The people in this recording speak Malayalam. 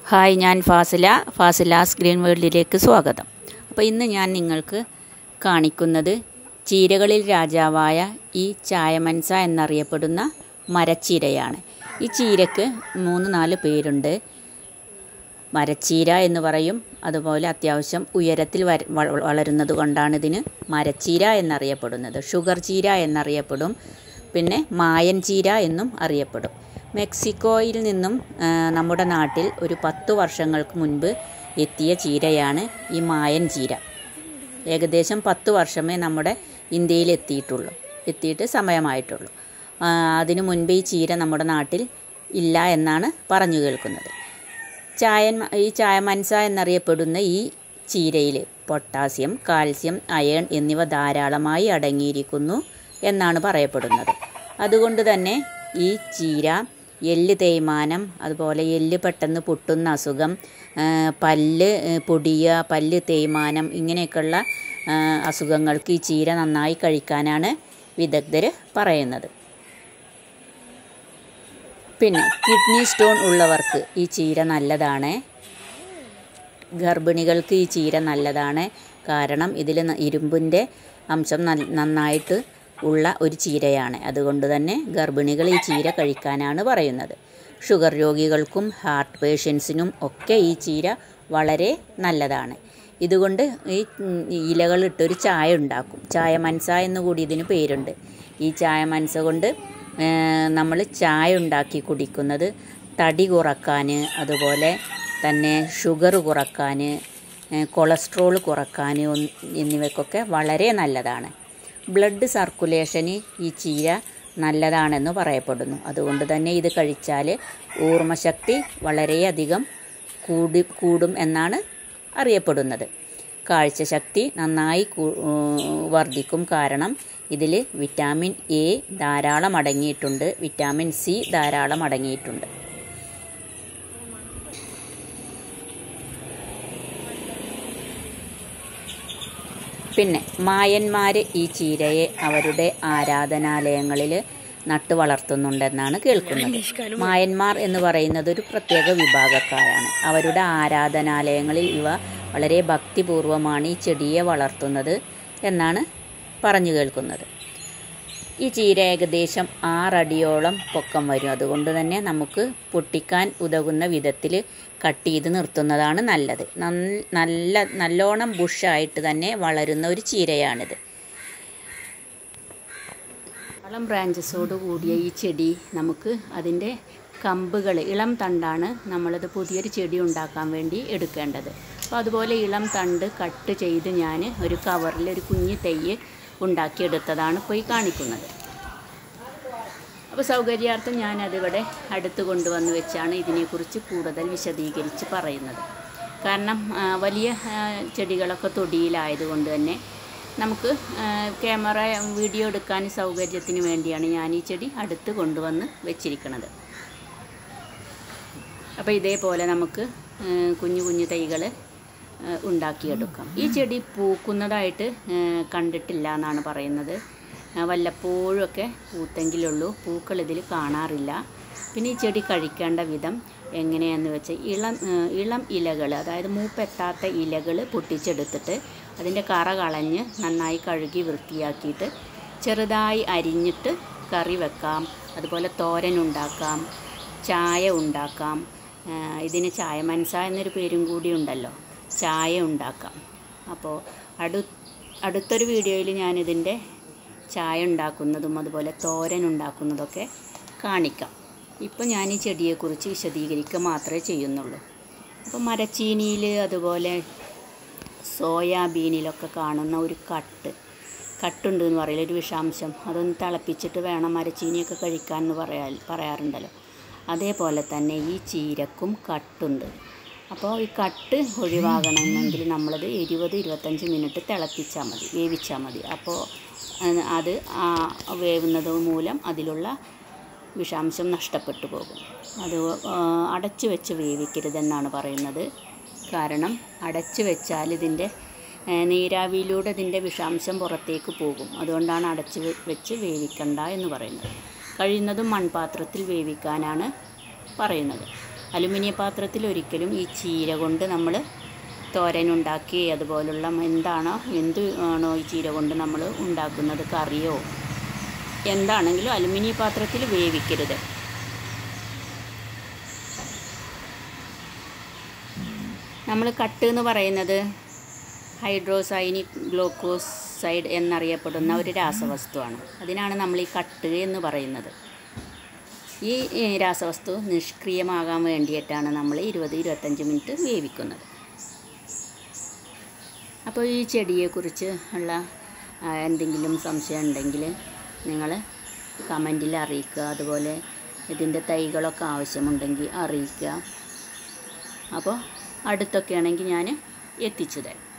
ഹായ് ഞാൻ ഫാസില ഫാസിലാസ് ഗ്രീൻ വേൾഡിലേക്ക് സ്വാഗതം അപ്പോൾ ഇന്ന് ഞാൻ നിങ്ങൾക്ക് കാണിക്കുന്നത് ചീരകളിൽ രാജാവായ ഈ ചായമൻസ എന്നറിയപ്പെടുന്ന മരച്ചീരയാണ് ഈ ചീരക്ക് മൂന്ന് നാല് പേരുണ്ട് മരച്ചീര എന്ന് പറയും അതുപോലെ അത്യാവശ്യം ഉയരത്തിൽ വര വ- വളരുന്നത് കൊണ്ടാണ് ഇതിന് മരച്ചീര എന്നറിയപ്പെടുന്നത് ഷുഗർ ചീര എന്നറിയപ്പെടും പിന്നെ മായൻ ചീര എന്നും അറിയപ്പെടും മെക്സിക്കോയിൽ നിന്നും ആ, നമ്മുടെ നാട്ടിൽ ഒരു പത്ത് വർഷങ്ങൾക്ക് മുൻപ് എത്തിയ ചീരയാണ് ഈ മായൻ ചീര ഏകദേശം പത്ത് വർഷമേ നമ്മുടെ ഇന്ത്യയിൽ എത്തിയിട്ടുള്ളൂ എത്തിയിട്ട് സമയമായിട്ടുള്ളൂ ആ, അതിനു മുൻപ് ഈ ചീര നമ്മുടെ നാട്ടിൽ ഇല്ല എന്നാണ് പറഞ്ഞു കേൾക്കുന്നത് ചായൻ ഈ ചായമൻസ എന്നറിയപ്പെടുന്ന ഈ ചീരയിൽ പൊട്ടാസ്യം കാൽസ്യം അയൺ എന്നിവ ധാരാളമായി അടങ്ങിയിരിക്കുന്നു എന്നാണ് പറയപ്പെടുന്നത് അതുകൊണ്ട് തന്നെ ഈ ചീര എല്ല് തേയ്മാനം അതുപോലെ എല്ല് പെട്ടെന്ന് പൊട്ടുന്ന അസുഖം ആ, പല്ല് ഏ, പൊടിയുക പല്ല് തേയ്മാനം ഇങ്ങനെയൊക്കെയുള്ള ആ, അസുഖങ്ങൾക്ക് ഈ ചീര നന്നായി കഴിക്കാനാണ് വിദഗ്ധർ പറയുന്നത് പിന്നെ കിഡ്നി സ്റ്റോൺ ഉള്ളവർക്ക് ഈ ചീര നല്ലതാണ് ഗർഭിണികൾക്ക് ഈ ചീര നല്ലതാണ് കാരണം ഇതിൽ ഇരുമ്പിൻ്റെ അംശം നൽ- നന്നായിട്ട് ഉള്ള ഒരു ചീരയാണ് അതുകൊണ്ട് തന്നെ ഗർഭിണികൾ ഈ ചീര കഴിക്കാനാണ് പറയുന്നത് ഷുഗർ രോഗികൾക്കും ഹാർട്ട് പേഷ്യൻസിനും ഒക്കെ ഈ ചീര വളരെ നല്ലതാണ് ഇതുകൊണ്ട് ഈ ഉം, ഇലകളിട്ടൊരു ചായ ഉണ്ടാക്കും ചായ മനസ എന്ന് കൂടി ഇതിന് പേരുണ്ട് ഈ ചായ മനസ കൊണ്ട് നമ്മൾ ചായ ഉണ്ടാക്കി കുടിക്കുന്നത് തടി കുറക്കാൻ അതുപോലെ തന്നെ ഷുഗർ കുറക്കാൻ കൊളസ്ട്രോൾ കുറക്കാൻ ഒന്ന് എന്നിവയ്ക്കൊക്കെ വളരെ നല്ലതാണ് ബ്ലഡ് സർക്കുലേഷന് ഈ ചീര നല്ലതാണെന്ന് പറയപ്പെടുന്നു അതുകൊണ്ട് തന്നെ ഇത് കഴിച്ചാൽ ഓർമ്മശക്തി വളരെയധികം കൂടി കൂടും എന്നാണ് അറിയപ്പെടുന്നത് കാഴ്ചശക്തി നന്നായി കൂ- ഏർ വർദ്ധിക്കും കാരണം ഇതിൽ വിറ്റാമിൻ എ ധാരാളം അടങ്ങിയിട്ടുണ്ട് വിറ്റാമിൻ സി ധാരാളം അടങ്ങിയിട്ടുണ്ട് പിന്നെ മായന്മാർ ഈ ചീരയെ അവരുടെ ആരാധനാലയങ്ങളിൽ നട്ടു വളർത്തുന്നുണ്ടെന്നാണ് കേൾക്കുന്നത് മായന്മാർ എന്ന് പറയുന്നത് ഒരു പ്രത്യേക വിഭാഗക്കാരാണ് അവരുടെ ആരാധനാലയങ്ങളിൽ ഇവ വളരെ ഭക്തിപൂർവമാണ് ഈ ചെടിയെ വളർത്തുന്നത് എന്നാണ് പറഞ്ഞു കേൾക്കുന്നത് ഈ ചീര ഏകദേശം ആറടിയോളം പൊക്കം വരും അതുകൊണ്ട് തന്നെ നമുക്ക് പൊട്ടിക്കാൻ ഉതകുന്ന വിധത്തിൽ കട്ട് ചെയ്ത് നിർത്തുന്നതാണ് നല്ലത് നൽ- നല്ല നല്ലോണം ബുഷായിട്ട് തന്നെ വളരുന്ന ഒരു ചീരയാണിത് വളം ബ്രാഞ്ചസോട് കൂടിയ ഈ ചെടി നമുക്ക് അതിൻ്റെ കമ്പുകൾ ഇളം തണ്ടാണ് നമ്മളത് പുതിയൊരു ചെടി ഉണ്ടാക്കാൻ വേണ്ടി എടുക്കേണ്ടത് അപ്പോൾ അതുപോലെ ഇളം തണ്ട് കട്ട് ചെയ്ത് ഞാൻ ഒരു കവറിൽ ഒരു കുഞ്ഞു തെയ്യ് ഉണ്ടാക്കിയെടുത്തതാണ് ഇപ്പോൾ ഈ കാണിക്കുന്നത് അപ്പോൾ സൗകര്യാർത്ഥം ഞാനതിവിടെ അടുത്ത് കൊണ്ടുവന്ന് വെച്ചാണ് ഇതിനെക്കുറിച്ച് കൂടുതൽ വിശദീകരിച്ച് പറയുന്നത് കാരണം ആ, വലിയ ആ, ചെടികളൊക്കെ തൊടിയിലായതുകൊണ്ട് തന്നെ നമുക്ക് ആ, ക്യാമറ വീഡിയോ എടുക്കാൻ സൗകര്യത്തിന് വേണ്ടിയാണ് ഞാൻ ഈ ചെടി അടുത്ത് കൊണ്ടുവന്ന് വെച്ചിരിക്കുന്നത് അപ്പോൾ ഇതേപോലെ നമുക്ക് ആ, കുഞ്ഞു കുഞ്ഞു തൈകൾ ഉണ്ടാക്കിയെടുക്കാം ഈ ചെടി പൂക്കുന്നതായിട്ട് ആ, കണ്ടിട്ടില്ല എന്നാണ് പറയുന്നത് ആ, വല്ലപ്പോഴുമൊക്കെ പൂത്തെങ്കിലുള്ളൂ പൂക്കൾ ഇതിൽ കാണാറില്ല പിന്നെ ഈ ചെടി കഴിക്കേണ്ട വിധം എങ്ങനെയാണെന്ന് വെച്ചാൽ ഇളം ആ, ഇളം ഇലകൾ അതായത് മൂപ്പെത്താത്ത ഇലകൾ പൊട്ടിച്ചെടുത്തിട്ട് അതിൻ്റെ കറ കളഞ്ഞ് നന്നായി കഴുകി വൃത്തിയാക്കിയിട്ട് ചെറുതായി അരിഞ്ഞിട്ട് കറി വെക്കാം അതുപോലെ തോരൻ ഉണ്ടാക്കാം ചായ ഉണ്ടാക്കാം ആ, ഇതിന് ചായ മനസ എന്നൊരു പേരും കൂടി ഉണ്ടല്ലോ ചായ ഉണ്ടാക്കാം അപ്പോൾ അടു അടുത്തൊരു വീഡിയോയിൽ ഞാനിതിൻ്റെ ചായ ഉണ്ടാക്കുന്നതും അതുപോലെ തോരൻ ഉണ്ടാക്കുന്നതൊക്കെ കാണിക്കാം ഇപ്പോൾ ഞാൻ ഈ ചെടിയെക്കുറിച്ച് വിശദീകരിക്കുക മാത്രമേ ചെയ്യുന്നുള്ളൂ അപ്പോൾ മരച്ചീനിയിൽ അതുപോലെ സോയാബീനിലൊക്കെ കാണുന്ന ഒരു കട്ട് കട്ടുണ്ട് എന്ന് പറയില്ല ഒരു വിഷാംശം അതൊന്ന് തിളപ്പിച്ചിട്ട് വേണം മരച്ചീനിയൊക്കെ കഴിക്കാൻ എന്ന് പറയാ പറയാറുണ്ടല്ലോ അതേപോലെ തന്നെ ഈ ചീരക്കും കട്ടുണ്ട് അപ്പോൾ ഈ കട്ട് ഒഴിവാകണമെങ്കിൽ നമ്മളത് ഇരുപത് ഇരുപത്തഞ്ച് മിനിറ്റ് തിളപ്പിച്ചാൽ മതി വേവിച്ചാൽ മതി അപ്പോൾ അത് അത് ആ വേവുന്നത് മൂലം അതിലുള്ള വിഷാംശം നഷ്ടപ്പെട്ടു പോകും അത് ആ, അടച്ചു വെച്ച് വേവിക്കരുതെന്നാണ് പറയുന്നത് കാരണം അടച്ചു വെച്ചാൽ ഇതിൻ്റെ ഏ, നീരാവിയിലൂടെ ഇതിൻ്റെ വിഷാംശം പുറത്തേക്ക് പോകും അതുകൊണ്ടാണ് അടച്ച് വെ- വെച്ച് വേവിക്കണ്ട എന്ന് പറയുന്നത് കഴിയുന്നതും മൺപാത്രത്തിൽ വേവിക്കാനാണ് പറയുന്നത് അലുമിനിയം പാത്രത്തിൽ ഒരിക്കലും ഈ ചീര കൊണ്ട് നമ്മൾ തോരനുണ്ടാക്കി അതുപോലുള്ള എന്താണോ എന്ത് ആണോ ഈ ചീര കൊണ്ട് നമ്മൾ ഉണ്ടാക്കുന്നത് കറിയോ എന്താണെങ്കിലും അലുമിനിയം പാത്രത്തിൽ വേവിക്കരുത് നമ്മൾ കട്ട് എന്ന് പറയുന്നത് ഹൈഡ്രോസൈനിക് ഗ്ലൂക്കോസൈഡ് എന്നറിയപ്പെടുന്ന ഒരു രാസവസ്തുവാണ് അതിനാണ് നമ്മൾ ഈ കട്ട് എന്ന് പറയുന്നത് ഈ ഈ രാസവസ്തു നിഷ്ക്രിയമാകാൻ വേണ്ടിയിട്ടാണ് നമ്മൾ ഇരുപത് ഇരുപത്തഞ്ച് മിനിറ്റ് വേവിക്കുന്നത് അപ്പോൾ ഈ ചെടിയെക്കുറിച്ച് ഉള്ള ആ, എന്തെങ്കിലും സംശയം ഉണ്ടെങ്കിൽ നിങ്ങൾ കമൻറ്റിൽ അറിയിക്കുക അതുപോലെ ഇതിൻ്റെ തൈകളൊക്കെ ആവശ്യമുണ്ടെങ്കിൽ അറിയിക്കുക അപ്പോൾ അടുത്തൊക്കെ ആണെങ്കിൽ ഞാൻ എത്തിച്ചു തരാം